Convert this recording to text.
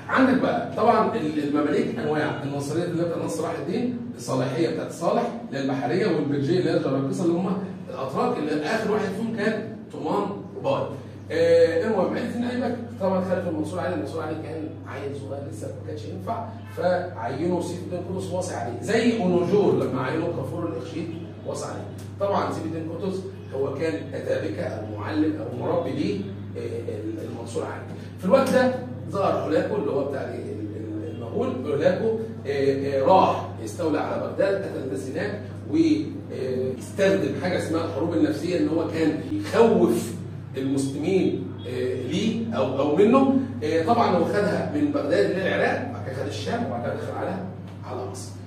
عندك بقى طبعا المماليك انواع النصريه اللي بتاعت نصر صلاح الدين الصالحيه بتاعت صالح اللي هي البحريه والبرجيه اللي هي الجراقصه اللي هم الاتراك اللي اخر واحد فيهم كان طومان وباي آه المهم عرف ان ايبك طبعا خلف المنصور علي المنصور علي كان عيل صغير لسه ما كانش ينفع فعينوا سيف الدين قطز واصي عليه زي اونوجور لما عينوا كافور الاخشيد واصي عليه طبعا سيف الدين قطز هو كان اتابكه او معلم او مربي ليه آه المنصور علي في الوقت ده ظهر هولاكو اللي هو بتاع المغول هولاكو آه راح يستولى على بغداد قتل الناس هناك واستخدم حاجه اسمها الحروب النفسيه ان هو كان يخوف المسلمين ليه او او منه طبعا هو خدها من بغداد للعراق بعد كده خد الشام وبعد كده دخل على على مصر